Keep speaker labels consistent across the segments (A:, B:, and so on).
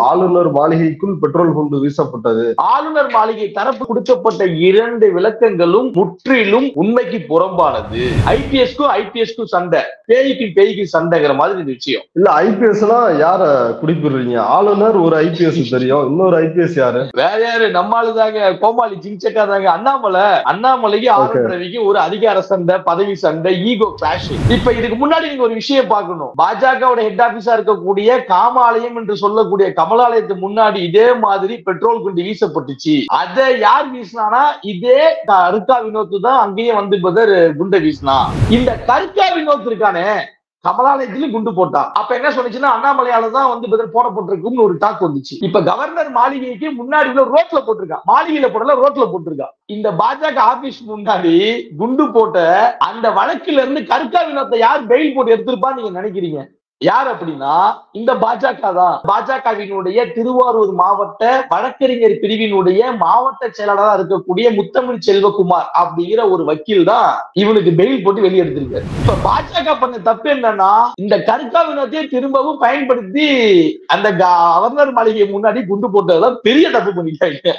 A: ஆளுநர் மாளிகைக்குள் பெட்ரோல் குண்டு வீசப்பட்டது
B: ஆளுநர் மாளிகை தரப்பு கொடுக்கப்பட்ட இரண்டு விளக்கங்களும் முற்றிலும் உண்மைக்கு புறம்பானது ஐபிஎஸ்க்கும் ஐபிஎஸ்க்கும் சண்டை பேய்க்கு பேய்க்கு சண்டைங்கிற மாதிரி இந்த விஷயம்
A: இல்ல ஐபிஎஸ்னா யார குறிப்பிடுறீங்க ஆளுநர் ஒரு ஐபிஎஸ் தெரியும் இன்னொரு ஐபிஎஸ் யாரு
B: வேற யாரு நம்மளுதாங்க கோமாளி ஜிங்சக்கா தாங்க அண்ணாமலை அண்ணாமலைக்கு ஆளுநர் ரவிக்கு ஒரு அதிகார சண்டை பதவி சண்டை ஈகோ கிளாஷ் இப்ப இதுக்கு முன்னாடி நீங்க ஒரு விஷயம் பார்க்கணும் பாஜகவோட ஹெட் ஆபீஸா இருக்கக்கூடிய காமாலயம் என்று சொல்லக்கூடிய கமலாலயத்துக்கு முன்னாடி இதே மாதிரி பெட்ரோல் குண்டு வீசப்பட்டுச்சு அதை யார் வீசினானா இதே கருக்கா வினோத் தான் அங்கேயே வந்து பதர் குண்டை வீசினா இந்த கருக்கா வினோத் இருக்கானே கமலாலயத்திலும் குண்டு போட்டான் அப்ப என்ன சொன்னுச்சுன்னா அண்ணாமலையால தான் வந்து பதில் போடப்பட்டிருக்கும்னு ஒரு டாக் வந்துச்சு இப்ப கவர்னர் மாளிகைக்கு முன்னாடி உள்ள ரோட்ல போட்டிருக்கான் மாளிகையில போடல ரோட்ல போட்டிருக்கான் இந்த பாஜக ஆபீஸ் முன்னாடி குண்டு போட்ட அந்த வழக்குல இருந்து கருக்கா வினோத்தை யார் பெயில் போட்டு எடுத்திருப்பான்னு நீங்க நினைக்கிறீங்க யார் அப்படின்னா இந்த பாஜக தான் பாஜகவினுடைய திருவாரூர் மாவட்ட வழக்கறிஞர் பிரிவினுடைய மாவட்ட செயலாளராக இருக்கக்கூடிய முத்தமிழ் செல்வகுமார் அப்படிங்கிற ஒரு வக்கீல் தான் இவனுக்கு பெயில் போட்டு வெளியே எடுத்திருக்காரு இப்ப பாஜக பண்ண தப்பு என்னன்னா இந்த கருக்கா வினோத்தையே திரும்பவும் பயன்படுத்தி அந்த கவர்னர் மாளிகை முன்னாடி குண்டு போட்டதெல்லாம் பெரிய தப்பு பண்ணிட்டாங்க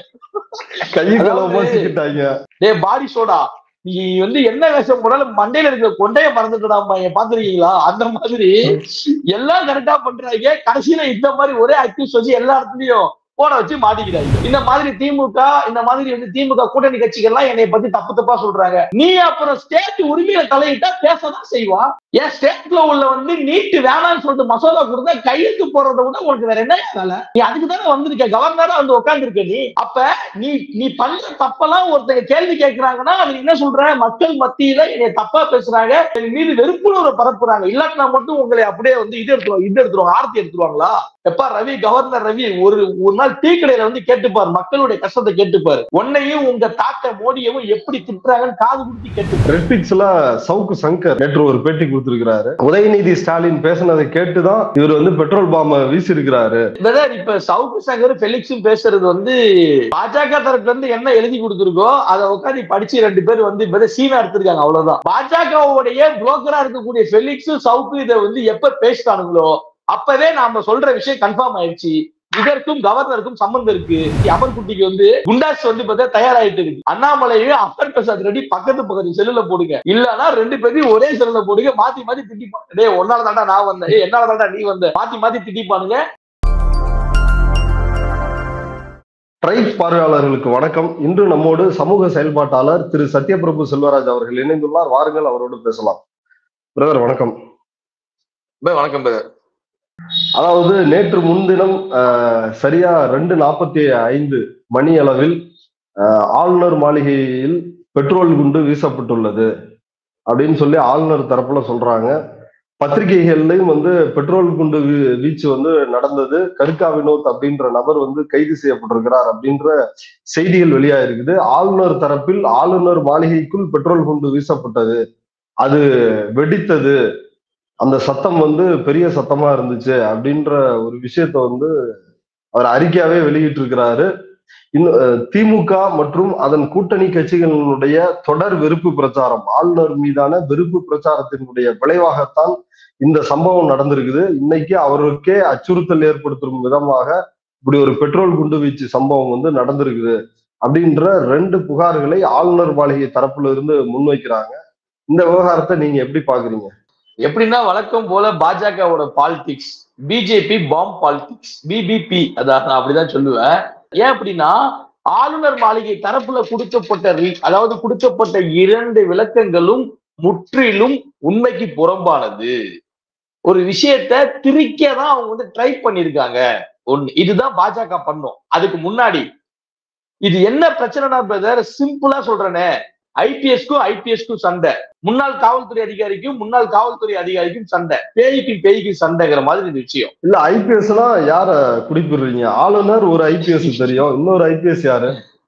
A: கையை களவமா
B: அதாவது-
A: சிக்கிட்டாங்க
B: டே பாடி சோடா நீ வந்து என்ன வேஷம் போனாலும் மண்டையில இருக்கிற கொண்டைய மறந்துட்டுடாமா பாத்துருக்கீங்களா அந்த மாதிரி எல்லாம் கரெக்டா பண்றாங்க கடைசியில இந்த மாதிரி ஒரே அக்யூஸ் வச்சு எல்லா இடத்துலயும் போட வச்சு மாட்டிக்கிறாங்க இந்த மாதிரி திமுக இந்த மாதிரி வந்து திமுக கூட்டணி கட்சிகள்லாம் என்னை பத்தி தப்பு தப்பா சொல்றாங்க நீ அப்புறம் ஸ்டேட் உரிமையில தலையிட்டா பேசதான் செய்வான் ஏன் ஸ்டேட்ல உள்ள வந்து நீட்டு வேணாம்னு சொல்லிட்டு மசோதா கொடுத்தா கையெழுத்து போடுறத விட உனக்கு வேற என்ன வேலை நீ அதுக்கு தானே வந்திருக்க கவர்னரா வந்து உட்கார்ந்து நீ அப்ப நீ நீ பண்ற தப்பெல்லாம் ஒருத்தங்க கேள்வி கேட்கறாங்கன்னா நீ என்ன சொல்ற மக்கள் மத்தியில என்னை தப்பா பேசுறாங்க என் மீது வெறுப்புணர்வை பரப்புறாங்க இல்லாட்டினா மட்டும் உங்களை அப்படியே வந்து இது எடுத்துருவாங்க இது எடுத்துருவாங்க ஆர்த்தி எடுத்துருவாங்களா எப்பா ரவி கவர்னர் ரவி ஒரு ஒரு நாள் டீ கடையில வந்து கேட்டுப்பாரு மக்களுடைய கஷ்டத்தை கேட்டுப்பாரு உன்னையும் உங்க தாத்த மோடியவும் எப்படி திட்டுறாங்கன்னு காது குடுத்து கேட்டு
A: ரெட்பிக்ஸ்ல சவுக்கு சங்கர் நேற்று ஒரு பேட்டி கொடுத்திருக்கிறாரு உதயநிதி ஸ்டாலின் பேசினதை கேட்டுதான் இவர் வந்து பெட்ரோல் பாம்ப வீசி இருக்கிறாரு
B: பிரதர் இப்ப சவுக்கு சங்கர் பெலிக்ஸும் பேசுறது வந்து பாஜக தரப்புல இருந்து என்ன எழுதி கொடுத்துருக்கோ அதை உட்காந்து படிச்சு ரெண்டு பேர் வந்து இப்ப சீனா எடுத்திருக்காங்க அவ்வளவுதான் பாஜகவுடைய புரோக்கரா இருக்கக்கூடிய பெலிக்ஸும் சவுக்கு இதை வந்து எப்ப பேசிட்டானுங்களோ அப்பவே நாம சொல்ற விஷயம் கன்ஃபார்ம் ஆயிடுச்சு இதற்கும் கவர்னருக்கும் சம்பந்தம் இருக்கு அமர் குட்டிக்கு வந்து குண்டாஸ் வந்து பார்த்தா தயாராயிட்டு இருக்கு அண்ணாமலையும் அமர் பிரசாத் ரெட்டி பக்கத்து பக்கத்து செல்லுல போடுங்க இல்லன்னா ரெண்டு பேரையும் ஒரே செல்லுல போடுங்க மாத்தி மாத்தி திட்டிப்பாங்க டேய் ஒன்னால தாண்டா நான் வந்தேன் ஏய், என்னால தாண்டா நீ வந்த மாத்தி மாத்தி திட்டிப்பானுங்க
A: ட்ரைப் பார்வையாளர்களுக்கு வணக்கம் இன்று நம்மோடு சமூக செயல்பாட்டாளர் திரு சத்யபிரபு செல்வராஜ் அவர்கள் இணைந்துள்ளார் வாருங்கள் அவரோடு பேசலாம் பிரதர் வணக்கம்
B: பே, வணக்கம் பிரதர்
A: அதாவது நேற்று முன்தினம் அஹ், சரியா ரெண்டு நாற்பத்தி ஐந்து மணி அளவில் அஹ், ஆளுநர் மாளிகையில் பெட்ரோல் குண்டு வீசப்பட்டுள்ளது அப்படின்னு சொல்லி ஆளுநர் தரப்புல சொல்றாங்க பத்திரிகைகள்லயும் வந்து பெட்ரோல் குண்டு வீ- வீச்சு வந்து நடந்தது கருக்கா வினோத் அப்படின்ற நபர் வந்து கைது செய்யப்பட்டிருக்கிறார் அப்படின்ற செய்திகள் வெளியாயிருக்குது ஆளுநர் தரப்பில் ஆளுநர் மாளிகைக்குள் பெட்ரோல் குண்டு வீசப்பட்டது அது வெடித்தது அந்த சத்தம் வந்து பெரிய சத்தமா இருந்துச்சு அப்படின்ற ஒரு விஷயத்த வந்து அவர் அறிக்கையாவே வெளியிட்டு இருக்கிறாரு இன்னும் அஹ், திமுக மற்றும் அதன் கூட்டணி கட்சிகளினுடைய தொடர் வெறுப்பு பிரச்சாரம் ஆளுநர் மீதான வெறுப்பு பிரச்சாரத்தினுடைய விளைவாகத்தான் இந்த சம்பவம் நடந்திருக்குது இன்னைக்கு அவருக்கே அச்சுறுத்தல் ஏற்படுத்தும் விதமாக இப்படி ஒரு பெட்ரோல் குண்டு வீச்சு சம்பவம் வந்து நடந்திருக்குது அப்படின்ற ரெண்டு புகார்களை ஆளுநர் மாளிகை தரப்புல இருந்து முன்வைக்கிறாங்க இந்த விவகாரத்தை நீங்க எப்படி பாக்குறீங்க
B: எப்படின்னா வழக்கம் போல பாஜகவோட பாலிடிக்ஸ் பிஜேபி பாம் பாலிடிக்ஸ் பிபிபி அதான் நான் அப்படிதான் சொல்லுவேன் ஏன் அப்படின்னா ஆளுநர் மாளிகை தரப்புல கொடுக்கப்பட்ட re- அதாவது கொடுக்கப்பட்ட இரண்டு விளக்கங்களும் முற்றிலும் உண்மைக்கு புறம்பானது ஒரு விஷயத்த திரிக்க தான் அவங்க வந்து ட்ரை பண்ணிருக்காங்க ஒண்ணு இதுதான் பாஜக பண்ணும் அதுக்கு முன்னாடி இது என்ன பிரச்சனைனா பிரதர் சிம்பிளா சொல்றேனே ஐபிஎஸ்க்கும் ஐபிஎஸ்க்கும் சண்டை முன்னாள் காவல்துறை அதிகாரிக்கும் முன்னாள் காவல்துறை அதிகாரிக்கும் சண்டை பேய்க்கும் பேய்க்கும் சண்டைங்கிற மாதிரி இந்த விஷயம்
A: இல்ல ஐபிஎஸ்னா யார குறிப்பிடுறீங்க ஆளுநர் ஒரு ஐபிஎஸ் தெரியும் இன்னொரு ஐபிஎஸ் யாரு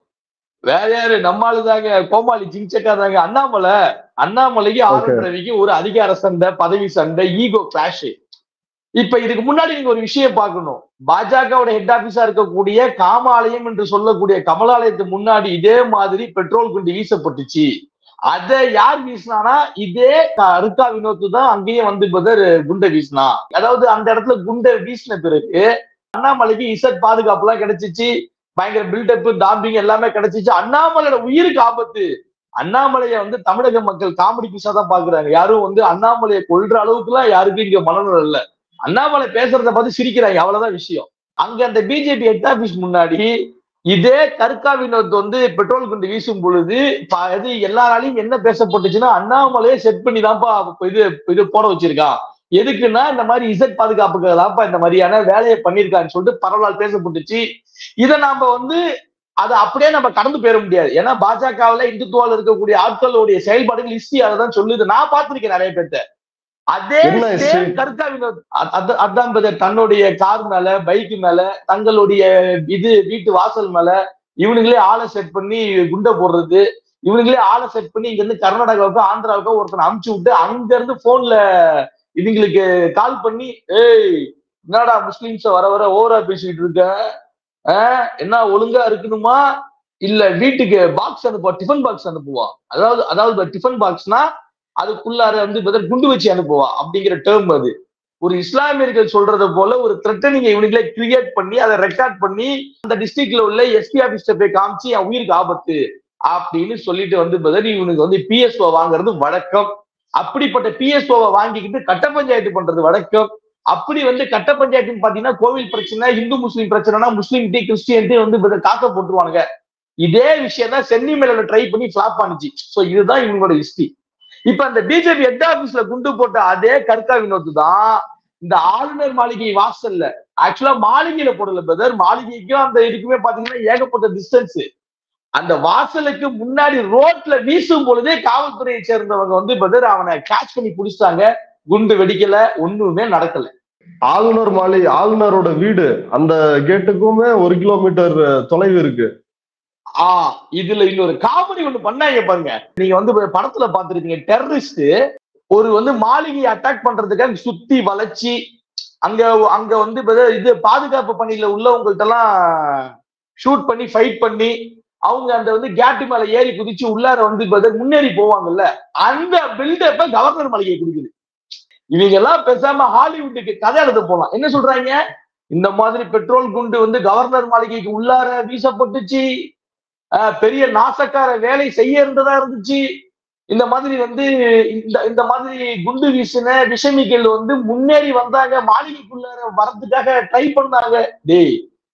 B: வேற யாரு நம்மளுதாங்க கோமாளி ஜிங்சக்கா தாங்க அண்ணாமலை அண்ணாமலைக்கு ஆளுநர் ரவிக்கு ஒரு அதிகார சண்டை பதவி சண்டை ஈகோ கிளாஷ் இப்ப இதுக்கு முன்னாடி நீங்க ஒரு விஷயம் பார்க்கணும் பாஜகவோட ஹெட் ஆபீஸா இருக்கக்கூடிய காமாலயம் என்று சொல்லக்கூடிய கமலாலயத்துக்கு முன்னாடி இதே மாதிரி பெட்ரோல் குண்டு வீசப்பட்டுச்சு அதை யார் வீசினானா இதே ருக்கா வினோத் தான் அங்கேயே வந்து பதர் குண்டை வீசினா அதாவது அந்த இடத்துல குண்டை வீசின பிறகு அண்ணாமலைக்கு இசட் பாதுகாப்பு எல்லாம் கிடைச்சிச்சு பயங்கர பில்டப் டாம்பிங் எல்லாமே கிடைச்சிச்சு அண்ணாமலையோட உயிருக்கு ஆபத்து அண்ணாமலையை வந்து தமிழக மக்கள் காமெடி பீஸா தான் பாக்குறாங்க யாரும் வந்து அண்ணாமலையை கொல்ற அளவுக்கு எல்லாம் யாருக்கும் இங்க மனநலம் இல்ல அண்ணாமலை பேசுறத பார்த்து சிரிக்கிறாங்க அவ்வளவுதான் விஷயம் அங்க அந்த பிஜேபி ஹெட் ஆபீஸ் முன்னாடி இதே கற்கா வினோத் வந்து பெட்ரோல் குண்டு வீசும் பொழுது ப- இது எல்லாராலையும் என்ன பேசப்பட்டுச்சுன்னா அண்ணாமலையை செட் பண்ணி தான்ப்பா இது இது போட வச்சிருக்கான் எதுக்குன்னா இந்த மாதிரி இசட் பாதுகாப்புக்கு தான்ப்பா இந்த மாதிரியான வேலையை பண்ணிருக்கான்னு சொல்லிட்டு பரவலால் பேசப்பட்டுச்சு இதை நாம வந்து அதை அப்படியே நம்ம கடந்து போயிட முடியாது ஏன்னா பாஜகவுல இந்துத்துவால இருக்கக்கூடிய ஆட்களுடைய செயல்பாடுகள் ஹிஸ்டரி அதை தான் சொல்லுது நான் பார்த்திருக்கேன் நிறைய பேர்த்த அதே
A: என்ன
B: same
A: history?
B: கற்கா வினோத் அ- அத- அதான் brother, தன்னுடைய கார் மேல பைக் மேல தங்களுடைய இது வீட்டு வாசல் மேல இவனுங்களே ஆளை செட் பண்ணி குண்டை போடுறது இவனுங்களே ஆளை செட் பண்ணி இங்க இருந்து கர்நாடகாவுக்கோ ஆந்திராவுக்கோ ஒருத்தனை அமுச்சு விட்டு அங்க இருந்து போன்ல இதுங்களுக்கு கால் பண்ணி ஏய் என்னடா முஸ்லிம்ஸ வர வர ஓவரா பேசிட்டு இருக்க ஆஹ் என்ன ஒழுங்கா இருக்கணுமா இல்ல வீட்டுக்கு பாக்ஸ் அனுப்புவா டிஃபன் பாக்ஸ் அனுப்புவா அதாவது அதாவது டிஃபன் பாக்ஸ்னா அதுக்குள்ளார வந்து பதில் குண்டு வச்சு அனுப்புவா அப்படிங்கிற டேர்ம் அது ஒரு இஸ்லாமியர்கள் சொல்றத போல ஒரு த்ரெட்டனிங் இவனுங்களே கிரியேட் பண்ணி அதை ரெக்கார்ட் பண்ணி அந்த டிஸ்ட்ரிக்ட்ல உள்ள எஸ்பி ஆபீஸ்ல போய் காமிச்சு என் உயிருக்கு ஆபத்து அப்படின்னு சொல்லிட்டு வந்து பதில் இவனுக்கு வந்து பிஎஸ்ஓ வாங்குறது வழக்கம் அப்படிப்பட்ட பிஎஸ்ஓவை வாங்கிக்கிட்டு கட்ட பஞ்சாயத்து பண்றது வழக்கம் அப்படி வந்து கட்ட பஞ்சாயத்துன்னு பாத்தீங்கன்னா கோவில் பிரச்சனை இந்து முஸ்லீம் பிரச்சனைனா முஸ்லீம் டீ கிறிஸ்டியன் டீ வந்து இதை காக்க போட்டுருவானுங்க இதே விஷயம் தான் சென்னி மேல ட்ரை பண்ணி ஃபிளாப் பண்ணுச்சு சோ இதுதான் இவங்களோட ஹிஸ்டரி இப்ப அந்த பிஜேபி ஹெட் ஆபீஸ்ல குண்டு போட்ட அதே கற்கா வினோத் தான் இந்த ஆளுநர் மாளிகை வாசல்ல ஆக்சுவலா மாளிகையில போடல பிரதர் மாளிகைக்கும் அந்த இதுக்குமே பாத்தீங்கன்னா ஏகப்பட்ட டிஸ்டன்ஸ் அந்த வாசலுக்கு முன்னாடி ரோட்ல வீசும் பொழுதே காவல்துறையை சேர்ந்தவங்க வந்து பிரதர் அவனை கேட்ச் பண்ணி பிடிச்சிட்டாங்க குண்டு வெடிக்கல ஒண்ணுமே நடக்கல
A: ஆளுநர் மாளிகை ஆளுநரோட வீடு அந்த கேட்டுக்குமே ஒரு கிலோமீட்டர் தொலைவு இருக்கு
B: ஆ இதுல இன்னொரு காமெடி ஒண்ணு பண்ணாங்க பாருங்க நீங்க வந்து படத்துல பாத்துருக்கீங்க டெரரிஸ்ட் ஒரு வந்து மாளிகையை அட்டாக் பண்றதுக்காக சுத்தி வளைச்சி அங்க அங்க வந்து brother இது பாதுகாப்பு பணியில உள்ளவங்கள்ட்ட எல்லாம் ஷூட் பண்ணி ஃபைட் பண்ணி அவங்க அந்த வந்து கேட்டு மேல ஏறி குதிச்சு உள்ளார வந்து brother முன்னேறி போவாங்கல்ல அந்த பில்டப்ப கவர்னர் மாளிகை கொடுக்குது இவங்க எல்லாம் பேசாம ஹாலிவுட்டுக்கு கதை எழுத போலாம் என்ன சொல்றாங்க இந்த மாதிரி பெட்ரோல் குண்டு வந்து கவர்னர் மாளிகைக்கு உள்ளார வீசப்பட்டுச்சு ஆஹ் பெரிய நாசக்கார வேலை செய்ய இருந்ததா இருந்துச்சு இந்த மாதிரி வந்து இந்த இந்த மாதிரி குண்டு வீசின விஷமிகள் வந்து முன்னேறி வந்தாங்க மாளிகைக்குள்ளார வரதுக்காக ட்ரை பண்ணாங்க டேய்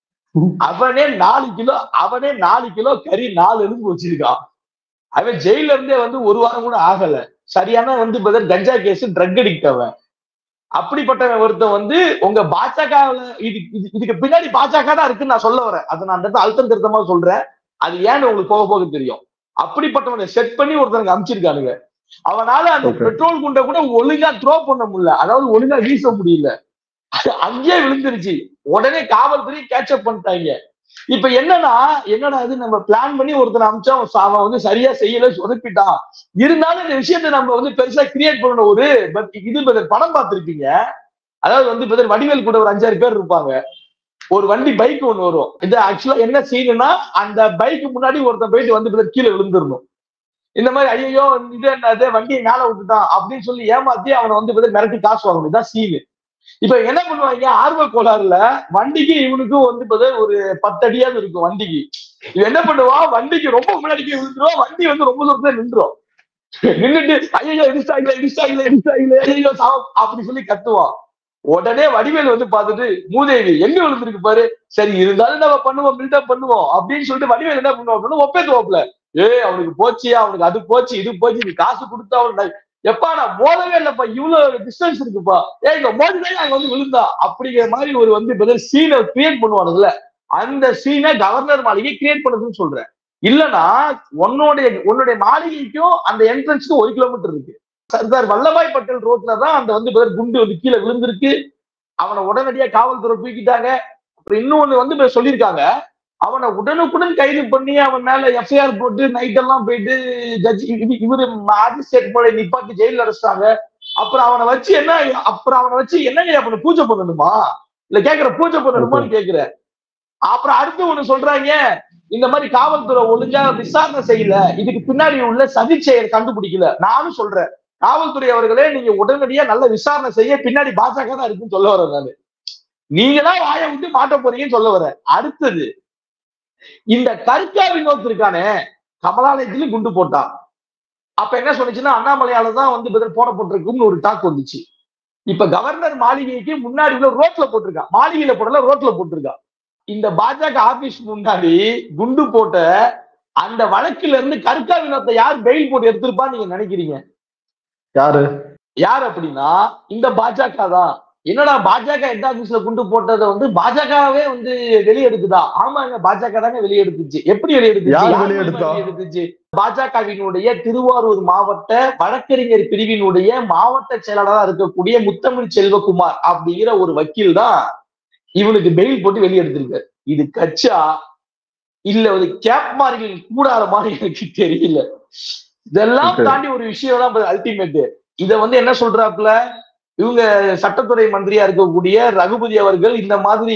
B: அவனே நாலு கிலோ அவனே நாலு கிலோ கறி நாலு எலும்பு வச்சிருக்கான் அவன் ஜெயில இருந்தே வந்து ஒரு வாரம் கூட ஆகல சரியான வந்து பதில் கஞ்சா கேஸ் ட்ரக் அடிக்ட் அவன் அப்படிப்பட்டவன் ஒருத்தன் வந்து உங்க பாஜகவுல இது இது- இதுக்கு பின்னாடி பாஜக தான் இருக்குன்னு நான் சொல்ல வரேன் அதை நான் அந்த இடத்துல அழுத்தம் திருத்தமா சொல்றேன் அது ஏன்னு உங்களுக்கு போக போக தெரியும் அப்படிப்பட்டவனை செட் பண்ணி ஒருத்தனுக்கு அமிச்சிருக்கானுங்க அவனால அந்த
A: Okay.
B: பெட்ரோல் குண்டை கூட ஒழுங்கா த்ரோ பண்ண முடியல அதாவது ஒழுங்கா வீச முடியல அங்கேயே விழுந்துருச்சு உடனே காவல்துறை கேட்சப் பண்ணிட்டாங்க இப்ப என்னன்னா என்னடா இது நம்ம பிளான் பண்ணி ஒருத்தனை அமிச்சா அவன் ச- அவன் வந்து சரியா செய்யல சொதப்பிட்டான் இருந்தாலும் இந்த விஷயத்தை நம்ம வந்து பெருசா கிரியேட் பண்ண ஒரு but இது brother படம் பார்த்திருப்பீங்க அதாவது வந்து brother வடிவேல் கூட ஒரு அஞ்சாறு பேர் இருப்பாங்க ஒரு வண்டி பைக் ஒண்ணு வரும் இது ஆக்சுவலா என்ன சீனுன்னா அந்த பைக் முன்னாடி ஒருத்தன் போயிட்டு வந்து brother கீழே விழுந்துடணும் இந்த மாதிரி ஐயோ இது என்னது வண்டியை மேல விட்டுட்டான் அப்படின்னு சொல்லி ஏமாத்தி அவனை வந்து brother மிரட்டி காசு வாங்கணும் இதான் சீனு இப்ப என்ன பண்ணுவாங்க ஆர்வ கோளாறுல வண்டிக்கு இவனுக்கும் வந்து brother ஒரு பத்து அடியாவது இருக்கும் வண்டிக்கு இவன் என்ன பண்ணுவான் வண்டிக்கு ரொம்ப முன்னாடி போய் விழுந்துருவான் வண்டி வந்து ரொம்ப தூரத்துல நின்றும் நின்னுட்டு ஐயோ இடிச்சாங்களே இடிச்சாங்களே இடிச்சாங்களே ஐயோ சாவம் அப்படி சொல்லி கத்துவான் உடனே வடிவேல் வந்து பார்த்துட்டு மூதேவி எங்க விழுந்திருக்கு பாரு சரி இருந்தாலும் நம்ம பண்ணுவோம் பில்டப் பண்ணுவோம் அப்படின்னு சொல்லிட்டு வடிவேல் என்ன பண்ணுவோம் அப்படின்னு ஒப்பேத்துவாப்ல ஏய் அவனுக்கு போச்சு அவனுக்கு அது போச்சு இது போச்சு நீ காசு கொடுத்தா அவனுக்கு எப்பா நான் மோதவே இல்லப்பா இவ்வளவு டிஸ்டன்ஸ் இருக்குப்பா ஏய் இங்க மோதிதான் அங்க வந்து விழுந்தா அப்படிங்கிற மாதிரி ஒரு வந்து பதில் சீனை கிரியேட் பண்ணுவானுங்கல்ல அந்த சீனை கவர்னர் மாளிகை கிரியேட் பண்ணுதுன்னு சொல்றேன் இல்லனா உன்னுடைய உன்னுடைய மாளிகைக்கும் அந்த என்ட்ரன்ஸ்க்கும் ஒரு கிலோமீட்டர் இருக்கு சர்தார் வல்லபாய் பட்டேல் ரோட்ல தான் அந்த வந்து பதில் குண்டு வந்து கீழே விழுந்திருக்கு அவனை உடனடியா காவல்துறை தூக்கிட்டாங்க அப்புறம் இன்னொன்னு வந்து இப்ப சொல்லியிருக்காங்க அவனை உடனுக்குடன் கைது பண்ணி அவன் மேல எஃப்ஐஆர் போட்டு நைட் எல்லாம் போயிட்டு ஜட்ஜ் இவரு மாஜிஸ்ட்ரேட் போல நிப்பாட்டி ஜெயில அடைச்சிட்டாங்க அப்புறம் அவனை வச்சு என்ன அப்புறம் அவனை வச்சு என்னங்க அவனை பூஜை பண்ணணுமா இல்ல கேக்குற பூஜை பண்ணணுமான்னு கேக்குற அப்புறம் அடுத்து ஒண்ணு சொல்றாங்க இந்த மாதிரி காவல்துறை ஒழுங்கா விசாரணை செய்யல இதுக்கு பின்னாடி உள்ள சதி செயல் கண்டுபிடிக்கல நானும் சொல்றேன் காவல்துறை அவர்களே நீங்க உடனடியா நல்ல விசாரணை செய்ய பின்னாடி பாஜக தான் இருக்குன்னு சொல்ல வரேன் நானு நீங்க தான் வாயை விட்டு மாட்ட போறீங்கன்னு சொல்ல வர அடுத்தது இந்த கற்கா வினோத் இருக்கானே கமலாலயத்திலும் குண்டு போட்டான் அப்ப என்ன சொன்னுச்சுன்னா அண்ணாமலையால தான் வந்து பதில் போடப்பட்டிருக்கும்னு ஒரு டாக் வந்துச்சு இப்ப கவர்னர் மாளிகைக்கு முன்னாடி உள்ள ரோட்ல போட்டிருக்கான் மாளிகையில போடல ரோட்ல போட்டிருக்கான் இந்த பாஜக ஆபீஸ் முன்னாடி குண்டு போட்ட அந்த வழக்குல இருந்து கற்கா வினோத்தை யார் பெயில் போட்டு எடுத்திருப்பான்னு நீங்க நினைக்கிறீங்க
A: யாரு
B: யார் அப்படின்னா இந்த பாஜக தான் என்னடா பாஜக ஹெட் ஆபீஸ்ல குண்டு போட்டதை வந்து பாஜகவே வந்து வெளியெடுக்குதா ஆமாங்க பாஜக தாங்க வெளியெடுத்துச்சு எப்படி வெளியெடுத்துச்சு
A: யார்
B: யார்
A: வெளியெடுத்தா?
B: மூலியமா வெளியெடுத்துச்சு பாஜகவினுடைய திருவாரூர் மாவட்ட வழக்கறிஞர் பிரிவினுடைய மாவட்ட செயலாளராக இருக்கக்கூடிய முத்தமிழ் செல்வகுமார் அப்படிங்கிற ஒரு வக்கீல் தான் இவனுக்கு பெயில் போட்டு வெளியெடுத்திருக்காரு இது கச்சா இல்ல ஒரு கேப் மார்களின் கூடாத மாதிரி எனக்கு தெரியல இதெல்லாம்
A: Okay.
B: தாண்டி ஒரு விஷயம் தான் அல்டிமேட் இத வந்து என்ன சொல்றாப்புல இவங்க சட்டத்துறை மந்திரியா இருக்கக்கூடிய ரகுபதி அவர்கள் இந்த மாதிரி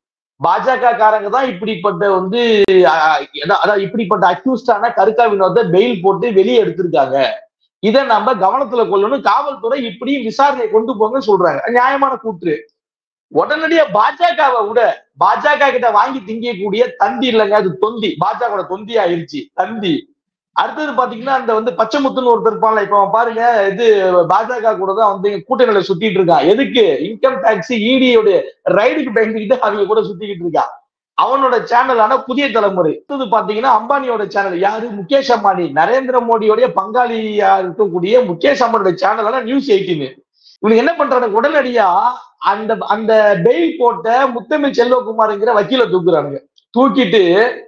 B: பாஜக காரங்க தான் இப்படிப்பட்ட வந்து அஹ், அதான் அதான் இப்படிப்பட்ட அக்யூஸ்டான கருக்கா வினோத பெயில் போட்டு வெளியே எடுத்திருக்காங்க இதை நம்ம கவனத்துல கொள்ளணும் காவல்துறை இப்படி விசாரணை கொண்டு போங்க சொல்றாங்க நியாயமான கூற்று உடனடியா பாஜகவை விட பாஜக கிட்ட வாங்கி திங்கக்கூடிய தந்தி இல்லைங்க அது தொந்தி பாஜக தொந்தி ஆயிருச்சு தந்தி அடுத்தது பாத்தீங்கன்னா அந்த வந்து பச்சைமுத்துன்னு ஒருத்தர் இருப்பான்ல இப்ப அவன் பாருங்க இது பாஜக கூட தான் வந்து கூட்டணியில சுத்திட்டு இருக்கான் எதுக்கு இன்கம் டாக்ஸ் இடியோட ரைடுக்கு பயந்துக்கிட்டு அவங்க கூட சுத்திக்கிட்டு இருக்கான் அவனோட சேனலான புதிய தலைமுறை அடுத்தது பாத்தீங்கன்னா அம்பானியோட சேனல் யாரு முகேஷ் அம்பானி நரேந்திர மோடியோடைய பங்காளியா இருக்கக்கூடிய முகேஷ் அம்பானியோட சேனலான நியூஸ் எயிட்டீன் இவனுக்கு என்ன பண்றானுங்க உடனடியா அந்த அந்த பெயில் போட்ட முத்தமிழ் செல்வகுமார்ங்கிற வக்கீல தூக்குறானுங்க தூக்கிட்டு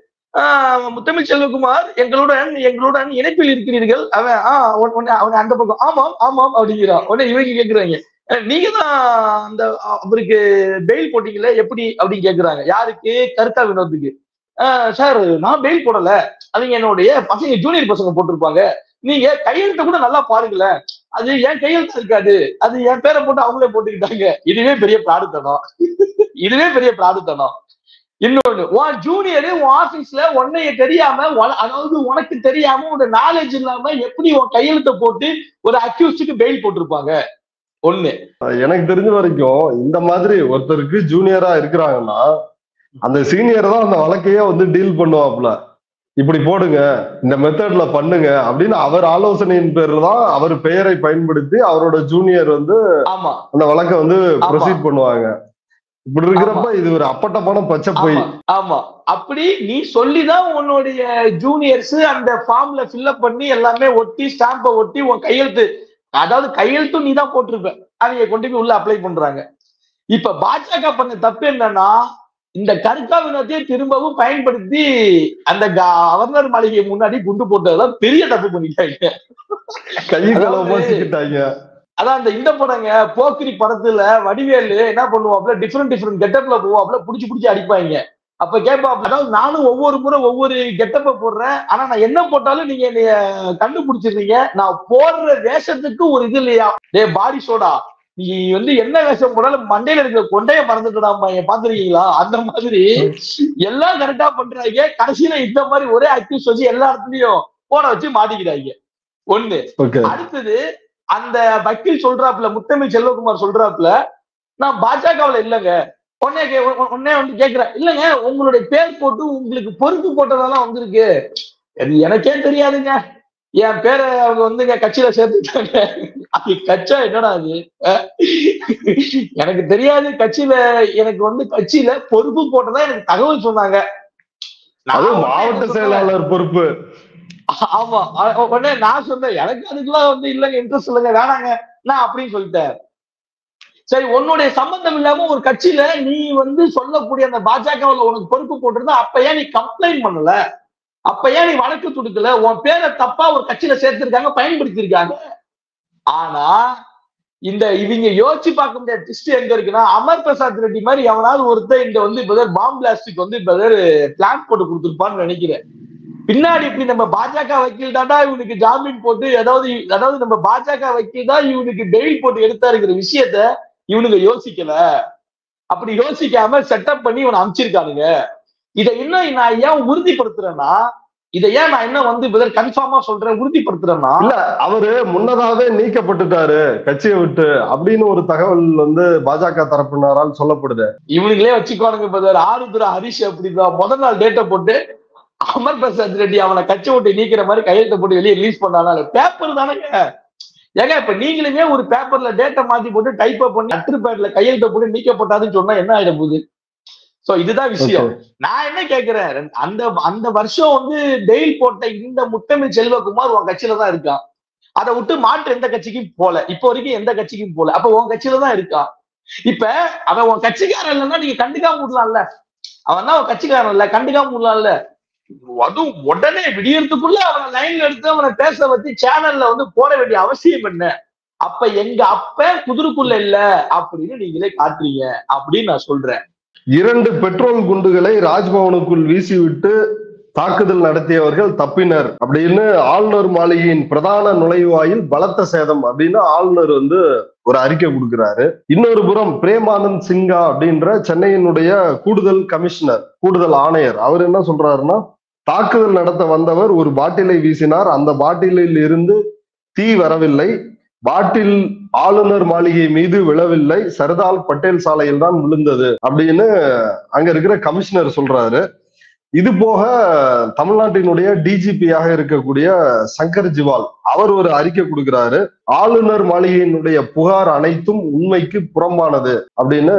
B: ஆஹ், முத்தமிழ் செல்வகுமார் எங்களுடன் எங்களுடன் இணைப்பில் இருக்கிறீர்கள் அவன் ஆஹ் உடனே- உடனே அவன் அந்த பக்கம் ஆமாம் ஆமாம் அப்படிங்கிறான் உடனே இவங்க கேக்குறாங்க "அஹ், நீங்க தான் அந்த அவருக்கு பெயில் போட்டீங்களே எப்படி அப்படின்னு கேக்குறாங்க யாருக்கு கருத்தா வினோத்துக்கு "ஆஹ், சார் நான் பெயில் போடல அவங்க என்னுடைய பசங்க ஜூனியர் பசங்க போட்டிருப்பாங்க நீங்க கையெழுத்த கூட நல்லா பாருங்களேன் அது என் கையெழுத்து இருக்காது அது என் பேரை போட்டு அவங்களே போட்டுக்கிட்டாங்க இதுவே பெரிய பிராடுத்தனம் இதுவே பெரிய பிராடுத்தனம் இன்னொன்னு உன் ஜூனியர் உன் ஆபீஸ்ல உன்னைய தெரியாம உன- அதாவது உனக்கு தெரியாம உன் நாலேஜ் இல்லாம எப்படி உன் கையெழுத்த போட்டு ஒரு அக்யூஸ்டுக்கு பெயில் போட்டிருப்பாங்க ஒண்ணு
A: எனக்கு தெரிஞ்ச வரைக்கும் இந்த மாதிரி ஒருத்தருக்கு ஜூனியரா இருக்கிறாங்கன்னா அந்த சீனியர் தான் அந்த வழக்கையே வந்து டீல் பண்ணுவாப்ல இப்படி போடுங்க இந்த மெத்தட்ல பண்ணுங்க அப்படின்னு அவர் ஆலோசனையின் பேர்ல தான் அவர் பெயரை பயன்படுத்தி அவரோட ஜூனியர் வந்து
B: ஆமா
A: அந்த வழக்கை வந்து
B: ஆமா.
A: ப்ரொசீட் பண்ணுவாங்க இப்படி இருக்கிறப்ப இது ஒரு அப்பட்டமான பச்சை பொய்
B: ஆமா ஆமா அப்படி நீ சொல்லிதான் உன்னுடைய ஜூனியர்ஸ் அந்த ஃபார்ம்ல ஃபில்அப் பண்ணி எல்லாமே ஒட்டி ஸ்டாம்பை ஒட்டி உன் கையெழுத்து அதாவது கையெழுத்தும் நீ தான் போட்டிருப்ப அவங்க கொண்டு போய் உள்ள அப்ளை பண்றாங்க இப்ப பாஜக பண்ண தப்பு என்னன்னா இந்த கருக்கா வினத்தையே திரும்பவும் பயன்படுத்தி அந்த கவர்னர் மாளிகை முன்னாடி குண்டு போட்டதெல்லாம் பெரிய தப்பு பண்ணிட்டாங்க
A: கை களவமா
B: அதாவது-
A: சிக்கிட்டாங்க
B: அதான் அந்த இந்த படங்க போக்கிரி படத்துல வடிவேலு என்ன பண்ணுவாப்ல டிஃப்ரெண்ட் டிஃப்ரெண்ட் கெட்டப்ல போவாப்ல புடிச்சு புடிச்சு அடிப்பாங்க அப்ப கேட்பாப்ல அதாவது நானும் ஒவ்வொரு முறை ஒவ்வொரு கெட்டப்ப போடுறேன் ஆனா நான் என்ன போட்டாலும் நீங்க என்னைய கண்டுபிடிச்சிடுறீங்க நான் போடுற வேஷத்துக்கு ஒரு இது இல்லையா டே பாடி சோடா நீ வந்து என்ன வேஷம் போடாலும் மண்டையில இருக்கிற கொண்டைய மறந்துட்டுடாமா பாத்துருக்கீங்களா அந்த மாதிரி எல்லாம் கரெக்டா பண்றாங்க கடைசியில இந்த மாதிரி ஒரே அக்யூஸ் வச்சு எல்லா இடத்துலயும் போட வச்சு மாட்டிக்கிறாங்க ஒண்ணு
A: ஓகே
B: அடுத்தது அந்த வக்கீல் சொல்றாப்புல முத்தமிழ் செல்வகுமார் சொல்றாப்புல நான் பாஜகவுல இல்லைங்க உடனே கே- உ- உ- உடனே வந்து கேக்குறேன் இல்லைங்க உங்களுடைய பேர் போட்டு உங்களுக்கு பொறுப்பு போட்டதெல்லாம் வந்திருக்கு அது எனக்கே தெரியாதுங்க என் பேரை அவங்க வந்து எங்க கட்சியில சேர்த்துட்டாங்க அது கட்சா என்னடா அது அஹ்? எனக்கு தெரியாது கட்சியில எனக்கு வந்து கட்சியில பொறுப்பு போட்டதா எனக்கு தகவல் சொன்னாங்க நான்
A: அது
B: உடனே
A: மாவட்ட
B: என்ன சொன்னேன்?
A: செயலாளர் பொறுப்பு
B: ஆமா அ- உடனே நான் சொன்னேன் எனக்கு அதுக்கெல்லாம் வந்து இல்லைங்க இன்ட்ரெஸ்ட் இல்லைங்க வேணாங்க நான் அப்படின்னு சொல்லிட்டேன் சரி உன்னுடைய சம்பந்தம் இல்லாம ஒரு கட்சியில நீ வந்து சொல்லக்கூடிய அந்த பாஜகவுல உனக்கு பொறுப்பு போட்டிருந்தா அப்ப ஏன் நீ கம்ப்ளைண்ட் பண்ணல அப்ப ஏன் நீ வழக்கு துடுக்கல உன் பேரை தப்பா ஒரு கட்சியில சேர்த்திருக்காங்க பயன்படுத்தியிருக்காங்க ஆனா இந்த இவங்க யோசிச்சு பார்க்க முடியாத ட்விஸ்ட் எங்க இருக்குன்னா அமர் பிரசாத் ரெட்டி மாதிரி எவனாவது ஒருத்தர் இந்த வந்து இப்ப பாம் பிளாஸ்டிக் வந்து இப்ப பிளான் போட்டு கொடுத்துருப்பான்னு நினைக்கிறேன் பின்னாடி இப்படி நம்ம பாஜக வக்கீல் தாண்டா இவனுக்கு ஜாமீன் போட்டு அதாவது அதாவது நம்ம பாஜக வக்கீல் தான் இவனுக்கு பெயில் போட்டு எடுத்தாருங்கிற விஷயத்த இவனுங்க யோசிக்கல அப்படி யோசிக்காம செட்டப் பண்ணி இவனை அனுப்பிச்சிருக்கானுங்க இதை இன்னும் நான் ஏன் உறுதிப்படுத்துறேன்னா இதை ஏன் நான் என்ன வந்து கன்ஃபார்மா சொல்றேன் உறுதிப்படுத்துறேன்னா
A: இல்ல அவரு முன்னதாவே நீக்கப்பட்டுட்டாரு கட்சியை விட்டு அப்படின்னு ஒரு தகவல் வந்து பாஜக தரப்பினரால் சொல்லப்படுது
B: இவனுங்களே வச்சுக்கோனுங்க பிரதர் ஆருத்ரா ஹரிஷ் அப்படிதான் முதல் நாள் டேட்டை போட்டு அமர் பிரசாத் ரெட்டி அவனை கட்சி விட்டு நீக்கிற மாதிரி கையெழுத்த போட்டு வெளியே ரிலீஸ் பண்ணாலும் பேப்பர் தானேங்க ஏங்க இப்ப நீங்களுமே ஒரு பேப்பர்ல டேட்டை மாத்தி போட்டு டைப் பண்ணி அட்ரு பேட்ல கையெழுத்த போட்டு நீக்கப்பட்டாதுன்னு சொன்னா என்ன ஆயிட போகுது சோ இதுதான் விஷயம் நான் என்ன கேக்குறேன் ரெண்டு- அந்த அந்த வருஷம் வந்து டெயில் போட்ட இந்த முத்தமிழ் செல்வகுமார் உன் கட்சியில தான் இருக்கான் அதை விட்டு மாற்று எந்த கட்சிக்கும் போல இப்போ வரைக்கும் எந்த கட்சிக்கும் போல அப்ப உன் கட்சியில தான் இருக்கான் இப்ப அவன் உன் கட்சிக்காரன் இல்லைன்னா நீங்க கண்டுக்காம விடலாம்ல அவன் தான் உன் கட்சிக்காரன் இல்ல கண்டுக்காம விடலாம்ல அதுவும் உடனே விடியறதுக்குள்ள அவனை லைன்ல எடுத்து அவனை பேச வச்சு சேனல்ல வந்து போட வேண்டிய அவசியம் என்ன அப்ப எங்க அப்ப குதிரைக்குள்ள இல்ல அப்படின்னு நீங்களே காட்டுறீங்க அப்படின்னு நான் சொல்றேன்
A: இரண்டு பெட்ரோல் குண்டுகளை ராஜ்பவனுக்குள் வீசிவிட்டு தாக்குதல் நடத்தியவர்கள் தப்பினர் அப்படின்னு ஆளுநர் மாளிகையின் பிரதான நுழைவாயில் பலத்த சேதம் அப்படின்னு ஆளுநர் வந்து ஒரு அறிக்கை கொடுக்கிறாரு இன்னொரு புறம் பிரேமானந்த் சிங்கா அப்படின்ற சென்னையினுடைய கூடுதல் கமிஷனர் கூடுதல் ஆணையர் அவர் என்ன சொல்றாருன்னா தாக்குதல் நடத்த வந்தவர் ஒரு பாட்டிலை வீசினார் அந்த பாட்டிலில் இருந்து தீ வரவில்லை பாட்டில் ஆளுநர் மாளிகை மீது விழவில்லை சர்தால் பட்டேல் சாலையில் தான் விழுந்தது அப்படின்னு அங்க இருக்கிற கமிஷனர் சொல்றாரு இது போக தமிழ்நாட்டினுடைய டிஜிபியாக இருக்கக்கூடிய சங்கர் ஜிவால் அவர் ஒரு அறிக்கை கொடுக்கிறாரு ஆளுநர் மாளிகையினுடைய புகார் அனைத்தும் உண்மைக்கு புறம்பானது அப்படின்னு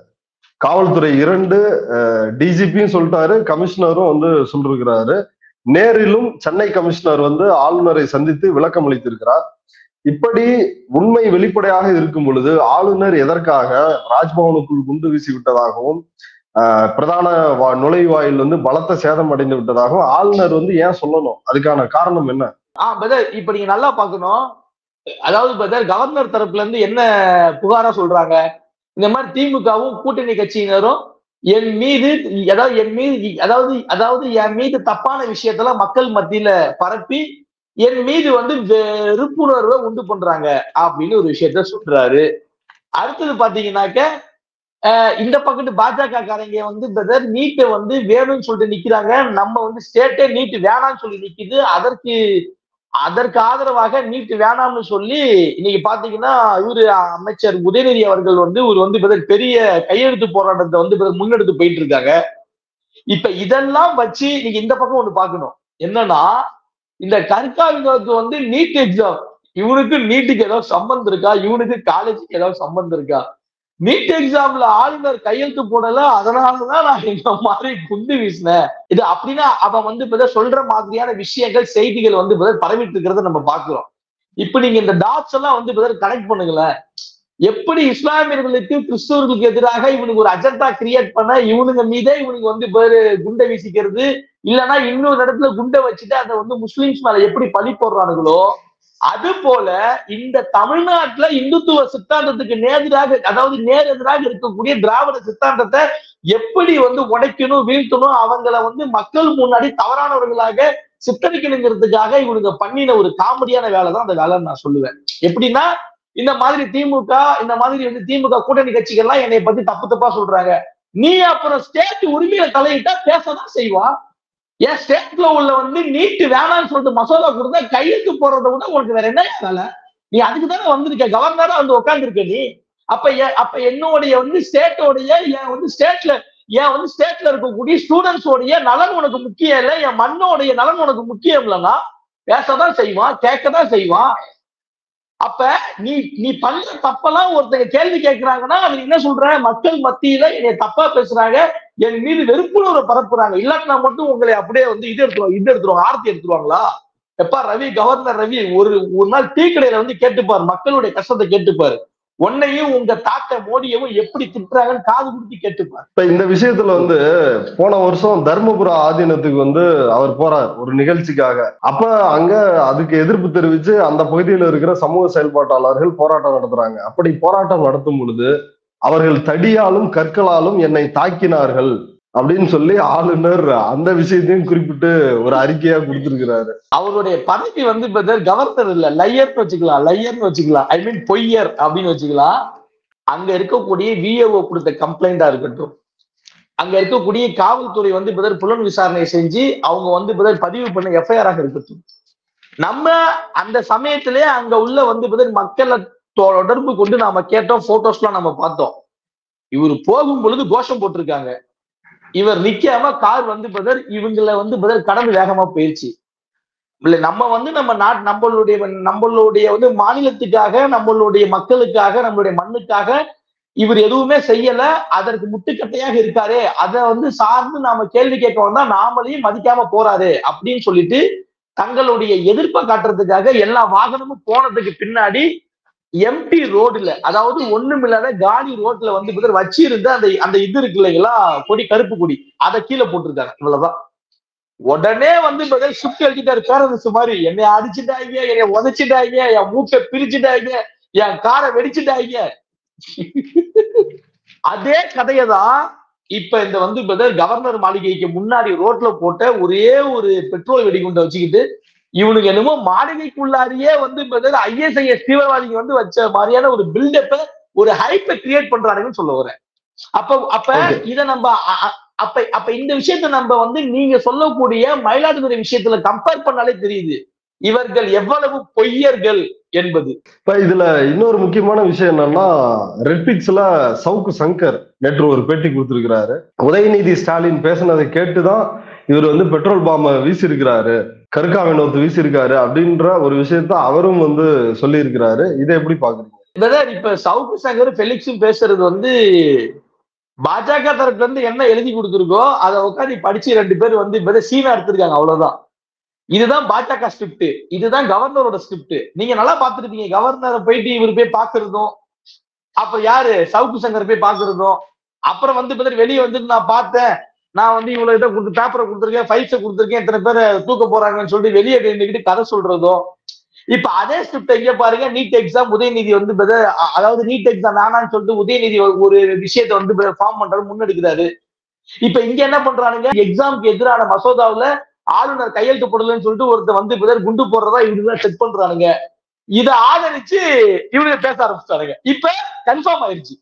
A: காவல்துறை இரண்டு டிஜிபியும் சொல்லிட்டாரு கமிஷனரும் வந்து சொல்லிருக்கிறாரு நேரிலும் சென்னை கமிஷனர் வந்து ஆளுநரை சந்தித்து விளக்கம் அளித்திருக்கிறார் இப்படி உண்மை வெளிப்படையாக இருக்கும் பொழுது ஆளுநர் எதற்காக ராஜ்பவனுக்குள் குண்டு வீசி விட்டதாகவும் ஆஹ், பிரதான வா- நுழைவாயில் வந்து பலத்த சேதம் அடைந்து விட்டதாகவும் ஆளுநர் வந்து ஏன் சொல்லணும் அதுக்கான காரணம் என்ன
B: ஆஹ் பிரதர் இப்ப நீங்க நல்லா பார்க்கணும் அதாவது பிரதர் கவர்னர் தரப்புல இருந்து என்ன புகாரா சொல்றாங்க இந்த மாதிரி திமுகவும் கூட்டணி கட்சியினரும் என் மீது அதாவது என் மீது அதாவது அதாவது என் மீது தப்பான விஷயத்தெல்லாம் மக்கள் மத்தியில பரப்பி என் மீது வந்து வெறுப்புணர்வை உண்டு பண்றாங்க அப்படின்னு ஒரு விஷயத்த சொல்றாரு அடுத்தது பாத்தீங்கன்னாக்க அஹ் இந்த பக்கத்து பாஜக காரங்க வந்து பிரதர் நீட்டை வந்து வேணும்னு சொல்லிட்டு நிக்கிறாங்க நம்ம வந்து ஸ்டேட்டே நீட் வேணாம்னு சொல்லி நிக்குது அதற்கு அதற்கு ஆதரவாக நீட் வேணாம்னு சொல்லி இன்னைக்கு பாத்தீங்கன்னா இவரு அமைச்சர் உதயநிதி அவர்கள் வந்து ஒரு வந்து பிரதர் பெரிய கையெழுத்து போராட்டத்தை வந்து பிரதர் முன்னெடுத்து போயிட்டு இருக்காங்க இப்ப இதெல்லாம் வச்சு நீங்க இந்த பக்கம் ஒண்ணு பார்க்கணும் என்னன்னா இந்த கற்காவினருக்கு வந்து நீட் எக்ஸாம் இவனுக்கு நீட்டுக்கு ஏதாவது சம்பந்தம் இருக்கா இவனுக்கு காலேஜுக்கு ஏதாவது சம்பந்தம் இருக்கா நீட் எக்ஸாம்ல ஆளுநர் கையெழுத்து போடல அதனாலதான் நான் இந்த மாதிரி குண்டு வீசினேன் இது அப்படின்னா அவன் வந்து இப்ப சொல்ற மாதிரியான விஷயங்கள் செய்திகள் வந்து இப்ப பரவிட்டு இருக்கிறத நம்ம பாக்குறோம் இப்ப நீங்க இந்த டாட்ஸ் எல்லாம் வந்து இப்ப கனெக்ட் பண்ணுங்களேன் எப்படி இஸ்லாமியர்களுக்கு கிறிஸ்தவர்களுக்கு எதிராக இவனுக்கு ஒரு அஜெண்டா கிரியேட் பண்ண இவனுங்க மீதே இவனுக்கு வந்து பேரு குண்டை வீசிக்கிறது இல்லைன்னா இன்னொரு இடத்துல குண்டை வச்சுட்டு அதை வந்து முஸ்லிம்ஸ் மேல எப்படி பழி போடுறானுங்களோ அது போல இந்த தமிழ்நாட்டுல இந்துத்துவ சித்தாந்தத்துக்கு நேரெதிராக அதாவது நேர் எதிராக இருக்கக்கூடிய திராவிட சித்தாந்தத்தை எப்படி வந்து உடைக்கணும் வீழ்த்தணும் அவங்கள வந்து மக்கள் முன்னாடி தவறானவர்களாக சித்தரிக்கணுங்கிறதுக்காக இவனுங்க பண்ணின ஒரு காமெடியான வேலை தான் அந்த வேலைன்னு நான் சொல்லுவேன் எப்படின்னா இந்த மாதிரி திமுக இந்த மாதிரி வந்து திமுக கூட்டணி கட்சிகள்லாம் என்னை பத்தி தப்பு தப்பா சொல்றாங்க நீ அப்புறம் ஸ்டேட் உரிமையில தலையிட்டா பேசதான் செய்வான் ஏன் ஸ்டேட்ல உள்ள வந்து நீட்டு வேணாம்னு சொல்லிட்டு மசோதா கொடுத்தா கையெழுத்து போடுறத விட உனக்கு வேற என்ன வேலை நீ அதுக்கு தானே வந்திருக்க கவர்னரா வந்து உட்காந்துருக்க நீ அப்ப ஏ- அப்ப என்னுடைய வந்து ஸ்டேட்டோடைய என் வந்து ஸ்டேட்ல என் வந்து ஸ்டேட்ல இருக்கக்கூடிய ஸ்டூடெண்ட்ஸோடைய நலன் உனக்கு முக்கியம் இல்லை என் மண்ணோடைய நலன் உனக்கு முக்கியம் இல்லைன்னா பேசதான் செய்வான் கேட்கதான் செய்வான் அப்ப நீ நீ பண்ற தப்பெல்லாம் ஒருத்தங்க கேள்வி கேட்கிறாங்கன்னா அவன் என்ன சொல்ற மக்கள் மத்தியில என்னை தப்பா பேசுறாங்க என் மீது வெறுப்புணர்வை பரப்புறாங்க இல்லாட்டினா மட்டும் உங்களை அப்படியே வந்து இது எடுத்துருவாங்க இது எடுத்துருவாங்க ஆர்த்தி எடுத்துருவாங்களா எப்பா ரவி கவர்னர் ரவி ஒரு ஒரு நாள் டீ கடையில வந்து கேட்டுப்பாரு மக்களுடைய கஷ்டத்தை கேட்டுப்பாரு உன்னையும் உங்க தாத்த மோடியவும் எப்படி திட்டுறாங்கன்னு காது கொடுத்து கேட்டுப்பாரு
A: இப்ப இந்த விஷயத்துல வந்து போன வருஷம் தர்மபுர ஆதீனத்துக்கு வந்து அவர் போறார் ஒரு நிகழ்ச்சிக்காக அப்ப அங்க அதுக்கு எதிர்ப்பு தெரிவிச்சு அந்த பகுதியில் இருக்கிற சமூக செயல்பாட்டாளர்கள் போராட்டம் நடத்துறாங்க அப்படி போராட்டம் நடத்தும் பொழுது அவர்கள் தடியாலும் கற்களாலும் என்னை தாக்கினார்கள் அப்படின்னு சொல்லி ஆளுநர் அந்த விஷயத்தையும் குறிப்பிட்டு ஒரு அறிக்கையா கொடுத்திருக்கிறாரு
B: அவருடைய பதவி வந்து பிரதர் கவர்னர் இல்ல லையர்னு வச்சுக்கலாம் லையர்னு வச்சுக்கலாம் ஐ மீன் பொய்யர் அப்படின்னு வச்சுக்கலாம் அங்க இருக்கக்கூடிய விஏஓ கொடுத்த கம்ப்ளைண்டா இருக்கட்டும் அங்க இருக்கக்கூடிய காவல்துறை வந்து பிதர் புலன் விசாரணை செஞ்சு அவங்க வந்து பிதர் பதிவு பண்ண எஃப்ஐஆர் ஆக இருக்கட்டும் நம்ம அந்த சமயத்திலே அங்க உள்ள வந்து பிதர் மக்களை தொடர்பு கொண்டு நாம கேட்டோம் போட்டோஸ்லாம் நம்ம பார்த்தோம் இவர் போகும் பொழுது கோஷம் போட்டிருக்காங்க இவர் நிக்காம கார் வந்து பதர் இவங்களை வந்து பதர் கடந்து வேகமா போயிருச்சு இல்ல நம்ம வந்து நம்ம நாட் நம்மளுடைய நம்மளுடைய வந்து மாநிலத்துக்காக நம்மளுடைய மக்களுக்காக நம்மளுடைய மண்ணுக்காக இவர் எதுவுமே செய்யல அதற்கு முட்டுக்கட்டையாக இருக்காரு அதை வந்து சார்ந்து நாம கேள்வி கேட்க வந்தா நாமளையும் மதிக்காம போறாரு அப்படின்னு சொல்லிட்டு தங்களுடைய எதிர்ப்பை காட்டுறதுக்காக எல்லா வாகனமும் போனதுக்கு பின்னாடி எம்டி ரோடுல அதாவது ஒண்ணுமில்லாத காலி ரோட்ல வந்து பிதர் வச்சிருந்த அந்த அந்த இது இருக்கு இல்லைங்களா கொடி கருப்பு கொடி அதை கீழே போட்டிருக்காங்க இவ்வளவுதான் உடனே வந்து பதில் சுத்தி அடிச்சுட்டாரு பேரரசு மாதிரி என்னை அடிச்சுட்டாங்க என்னை உதைச்சிட்டாங்க என் மூக்கை பிரிச்சுட்டாங்க என் காரை வெடிச்சுட்டாங்க அதே கதையை தான் இப்ப இந்த வந்து பதில் கவர்னர் மாளிகைக்கு முன்னாடி ரோட்ல போட்ட ஒரே ஒரு பெட்ரோல் வெடிகுண்டை வச்சுக்கிட்டு இவனுக்கு என்னமோ மாளிகைக்குள்ளாரியே வந்து பதில் ஐஎஸ்ஐஎஸ் தீவிரவாதிங்க வந்து வச்ச மாதிரியான ஒரு பில்டப்ப ஒரு ஹைப்பை கிரியேட் பண்றானுங்கன்னு சொல்ல வரேன் அப்ப அப்ப
A: Okay.
B: இத நம்ம அ- அ- அப்ப அப்ப இந்த விஷயத்த நம்ம வந்து நீங்க சொல்லக்கூடிய மயிலாடுதுறை விஷயத்துல கம்பேர் பண்ணாலே தெரியுது இவர்கள் எவ்வளவு பொய்யர்கள் என்பது
A: இப்ப இதுல இன்னொரு முக்கியமான விஷயம் என்னன்னா ரெட்பிக்ஸ்ல சவுக்கு சங்கர் நேற்று ஒரு பேட்டி கொடுத்திருக்கிறாரு உதயநிதி ஸ்டாலின் பேசினதை கேட்டுதான் இவர் வந்து பெட்ரோல் பாம்ப வீசியிருக்கிறாரு கருக்கா வினோத் வீசியிருக்காரு அப்படின்ற ஒரு விஷயத்த அவரும் வந்து சொல்லியிருக்கிறாரு இதை எப்படி பாக்குறீங்க
B: பிரதர் இப்ப சவுக்கு சங்கர் பெலிக்ஸும் பேசுறது வந்து பாஜக தரப்புல இருந்து என்ன எழுதி கொடுத்துருக்கோ அதை உட்காந்து படிச்சு ரெண்டு பேர் வந்து இப்ப சீனா எடுத்திருக்காங்க அவ்வளவுதான் இதுதான் பாஜக ஸ்கிரிப்ட் இதுதான் கவர்னரோட ஸ்கிரிப்ட் நீங்க நல்லா பார்த்திருப்பீங்க கவர்னரை போயிட்டு இவர் போய் பாக்குறதும் அப்ப யாரு சவுக்கு சங்கர் போய் பாக்குறதும் அப்புறம் வந்து இப்ப வெளியே வந்து நான் பார்த்தேன் நான் வந்து இவ்வளவு இதை கொடுத்து பேப்பரை கொடுத்துருக்கேன் ஃபைல்ஸை கொடுத்துருக்கேன் இத்தனை பேரை தூக்க போறாங்கன்னு சொல்லிட்டு வெளியே நின்றுக்கிட்டு கதை சொல்றதும் இப்ப அதே ஸ்கிரிப்ட் எங்க பாருங்க நீட் எக்ஸாம் உதயநிதி வந்து brother, அ- அதாவது நீட் எக்ஸாம் வேணாம்னு சொல்லிட்டு உதயநிதி ஒரு- ஒரு விஷயத்தை வந்து ஃபார்ம் பண்றாரு முன்னெடுக்கிறாரு இப்ப இங்க என்ன பண்றானுங்க எக்ஸாமுக்கு எதிரான மசோதாவுல ஆளுநர் கையெழுத்து போடலன்னு சொல்லிட்டு ஒருத்தர் வந்து பிறர் குண்டு போடுறதா இவனுதான் செக் பண்றானுங்க இதை ஆதரிச்சு இவனுங்க பேச ஆரம்பிச்சிட்டானுங்க இப்ப கன்ஃபார்ம் ஆயிருச்சு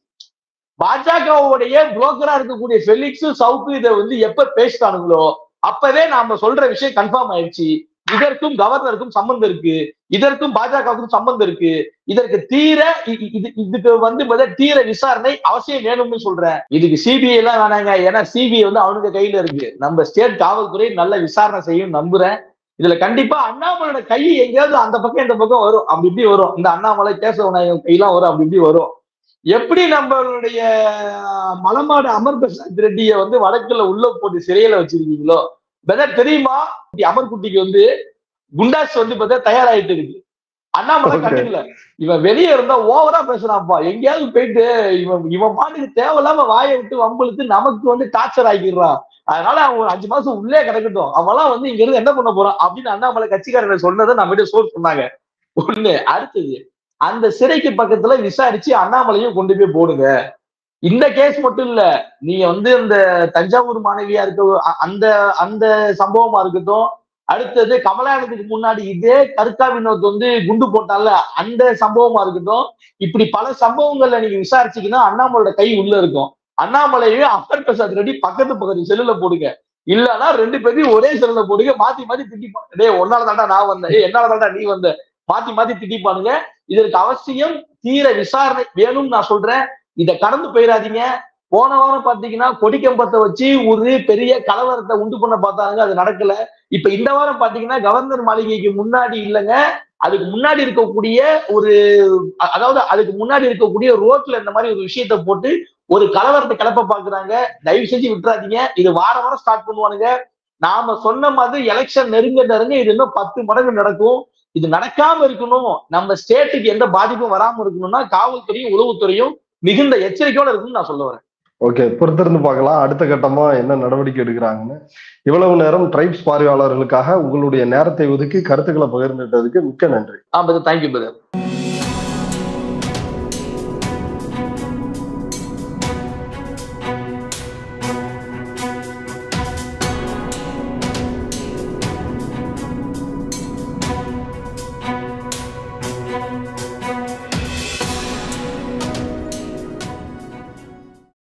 B: பாஜகவுடைய புரோக்கரா இருக்கக்கூடிய ஃபெலிக்ஸ் சவுக்கு இதை வந்து எப்ப பேசிட்டானுங்களோ அப்பவே நாம சொல்ற விஷயம் கன்ஃபார்ம் ஆயிருச்சு இதற்கும் கவர்னருக்கும் சம்பந்தம் இருக்கு இதற்கும் பாஜகவுக்கும் சம்பந்தம் இருக்கு இதற்கு தீர இ- இ- இது இதுக்கு வந்து முதல்ல தீர விசாரணை அவசியம் வேணும்னு சொல்றேன் இதுக்கு சிபிஐ எல்லாம் வேணாங்க ஏன்னா சிபிஐ வந்து அவனுக்கு கையில இருக்கு நம்ம ஸ்டேட் காவல்துறை நல்ல விசாரணை செய்யும் நம்புறேன் இதுல கண்டிப்பா அண்ணாமலையோட கை எங்கேயாவது அந்த பக்கம் இந்த பக்கம் வரும் அப்படி இப்படி வரும் இந்த அண்ணாமலை கேசவ நாயகம் கையெல்லாம் வரும் அப்படி இப்படி வரும் எப்படி நம்மளுடைய மலமாடு அமர் பிரசாத் ரெட்டிய வந்து வடக்குல உள்ள போட்டு சிறையில வச்சிருக்கீங்களோ பெதர் தெரியுமா இப்படி அமர்குட்டிக்கு வந்து குண்டாஸ் வந்து பார்த்தா தயாராயிட்டு இருக்கு அண்ணாமலை
A: Okay.
B: கண்டுக்கல இவன் வெளியே இருந்தா ஓவரா பேசுறான்ப்பா எங்கேயாவது போயிட்டு இவன் இவன் பாட்டுக்கு தேவையில்லாம வாயை விட்டு வம்பளுத்து நமக்கு வந்து டார்ச்சர் ஆக்கிடுறான் அதனால அவன் ஒரு அஞ்சு மாசம் உள்ளே கிடக்கட்டும் அவன்லாம் வந்து இங்க இருந்து என்ன பண்ண போறான் அப்படின்னு அண்ணாமலை கட்சிக்காரங்க சொன்னதை நம்ம சோர் சொன்னாங்க ஒண்ணு அடுத்தது அந்த சிறைக்கு பக்கத்துல விசாரிச்சு அண்ணாமலையும் கொண்டு போய் போடுங்க இந்த கேஸ் மட்டும் இல்ல நீங்க வந்து இந்த தஞ்சாவூர் மாணவியா இருக்க அ- அந்த அந்த சம்பவமா இருக்கட்டும் அடுத்தது கமலானத்துக்கு முன்னாடி இதே கருக்கா வினோத் வந்து குண்டு போட்டால அந்த சம்பவமா இருக்கட்டும் இப்படி பல சம்பவங்கள்ல நீங்க விசாரிச்சீங்கன்னா அண்ணாமலையோட கை உள்ள இருக்கும் அண்ணாமலையும் அமர் பிரசாத் ரெட்டி பக்கத்து பக்கத்து செல்லுல போடுங்க இல்லன்னா ரெண்டு பேரையும் ஒரே செல்லுல போடுங்க மாத்தி மாத்தி திட்டிப்பாங்க டேய் ஒன்னால தாண்டா நான் வந்தேன் ஏய் என்னால தாண்டா நீ வந்த மாத்தி மாத்தி திட்டிப்பானுங்க இதற்கு அவசியம் தீர விசாரணை வேணும்னு நான் சொல்றேன் இத கடந்து போயிடாதீங்க போன வாரம் பாத்தீங்கன்னா கொடிக்கம்பத்தை வச்சு ஒரு பெரிய கலவரத்தை உண்டு பண்ண பார்த்தாங்க அது நடக்கல இப்ப இந்த வாரம் பாத்தீங்கன்னா கவர்னர் மாளிகைக்கு முன்னாடி இல்லைங்க அதுக்கு முன்னாடி இருக்கக்கூடிய ஒரு அ- அதாவது அதுக்கு முன்னாடி இருக்கக்கூடிய ரோட்ல இந்த மாதிரி ஒரு விஷயத்த போட்டு ஒரு கலவரத்தை கிளப்ப பாக்குறாங்க தயவு செஞ்சு விட்டுறாதீங்க இது வார வாரம் ஸ்டார்ட் பண்ணுவானுங்க நாம சொன்ன மாதிரி எலெக்ஷன் நெருங்க நெருங்க இது இன்னும் பத்து மடங்கு நடக்கும் இது நடக்காம இருக்கணும் நம்ம ஸ்டேட்டுக்கு எந்த பாதிப்பும் வராம இருக்கணும்னா காவல்துறையும் உளவுத்துறையும் மிகுந்த எச்சரிக்கையோட இருக்குன்னு நான் சொல்ல வரேன்
A: ஓகே பொறுத்திருந்து பார்க்கலாம் அடுத்த கட்டமா என்ன நடவடிக்கை எடுக்கிறாங்கன்னு இவ்வளவு நேரம் ட்ரைப்ஸ் பார்வையாளர்களுக்காக உங்களுடைய நேரத்தை ஒதுக்கி கருத்துக்களை பகிர்ந்துட்டதுக்கு மிக்க நன்றி
B: ஆ தேங்க்யூ பிரதர்